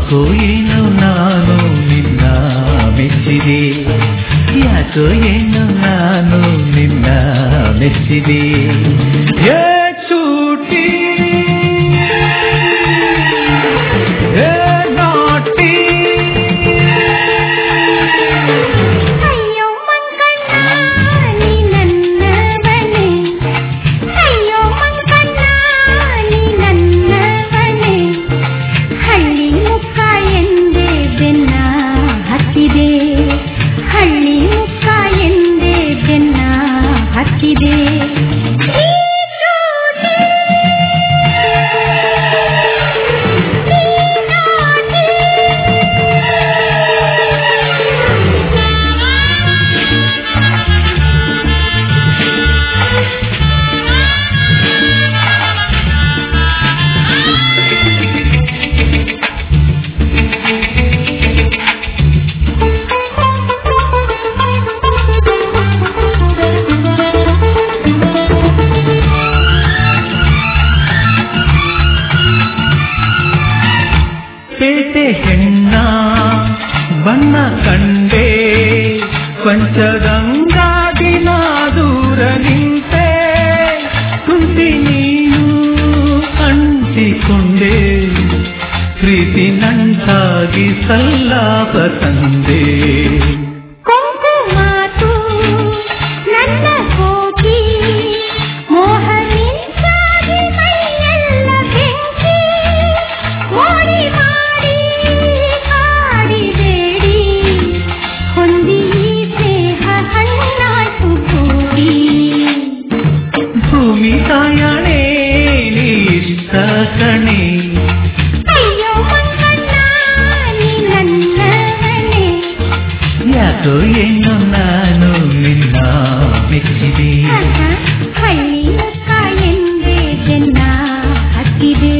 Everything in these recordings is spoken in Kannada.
ಯಾಕೋ ಏನೋ ನಾನು ನಿನ್ನ ಮೆಚ್ಚಿದೆ ಯಾಕೋ ಏನೋ ನಾನು ನಿನ್ನ ಮೆಚ್ಚಿದೆ ಏ ಚೂಟಿ ಏ ನಾಟಿ ಅಯ್ಯೋ ಮಂಕಣ್ಣ ನೀ ನನ್ನವನೇ ಅಯ್ಯೋ ಮಂಕಣ್ಣ ನೀ ನನ್ನವನೇ ಹಳ್ಳಿ ಮುಖ ಎಂದೇ ಬೆನ್ನ ಹತ್ತಿದೆ ಹಳ್ಳಿ ಮುಖ ಎಂದೇ ಬೆನ್ನ ಹತ್ತಿದೆ ಈ ಜೋಡಿ, ಈ ನಾಟಿ. ಪೇಟೆ ಹೆಣ್ಣ ಬಣ್ಣ ಕಂಡೆ ಪಂಚಗಂಗಾ ದಿನ ದೂರ ನಿಂತೆ ಕುಂತಿ ನೀನು ಅಂಟಿಕೊಂಡೆ ಪ್ರೀತಿ ನಂಟಾಗಿ ಸಲ್ಲಾಪ ತಂದೆ ಕೊಂಕು ಮಾತು ನನ್ನ ಕೋಟಿ ಮೋಹನಿಂದಾಗಿ ಮೈಯೆಲ್ಲ ಬೆಂಕಿ ಮೋಡಿ ಮಾಡಿ ಕಾಡಿಬೇಡಿ ಹೊಂದಿ ಸ್ನೇಹ ಹಣ್ಣಾಯ್ತು ಕೂಡಿ ಭೂಮಿ ತಾಯಣೆ ನೀಷ್ಟ ಕಣೆ ಅಯ್ಯೋ ಮಂಕಣ್ಣ ನೀ ನನ್ನವನೇ ಯಾಕೋ ಏನು ನಾನು ನಿನ್ನ ಮೆಚ್ಚಿದೆ ಹಳ್ಳಿ ಮುಖ ಎಂದೇ ಜನ ಹತ್ತಿದೆ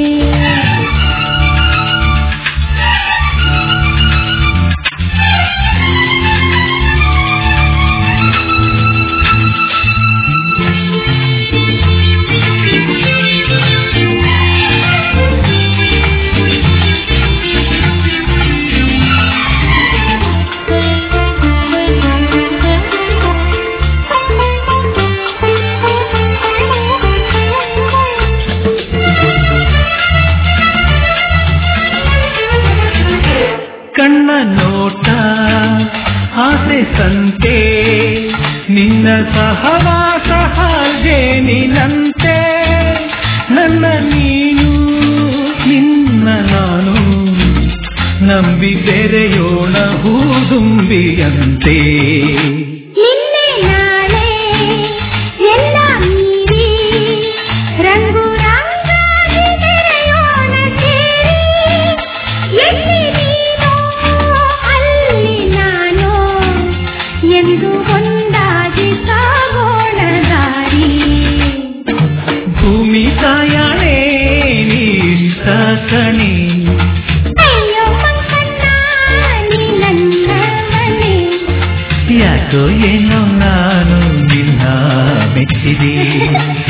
ಕಣ್ಣ ನೋಟ ಆಸೆ ಸಂತೆ ನಿನ್ನ ಸಹವಾಸ ಹಾಗೆ ನಿನ್ನಂತೆ ನನ್ನ ನೀನು ನಿನ್ನ ನಾನು ನಂಬಿ ಬೆರೆಯೋಣ ಹೂದುಂಬಿಯಂತೆ ನಿನ್ನೆ ನಾಳೆ ಎಲ್ಲ ಮೀರಿ ರಂಗು ರಂಗಾಗಿ ಬೆರೆಯೋಣ ಸೇರಿ ಎಲ್ಲಿ ನೀನು ಅಲ್ಲಿ ನಾನು ಎಂದು ಒಂದಾಗಿ ಸಾಗೋಣ ದಾರಿ ಭೂಮಿ ತಾಯಣೆ ನೀಷ್ಟ ಕಣೆ ಅಯ್ಯೋ ಮಂಕಣ್ಣ ನೀ ನನ್ನವನೇ ಯಾಕೋ ಏನೋ ನಾನು ನಿನ್ನ ಮೆಚ್ಚಿದೆ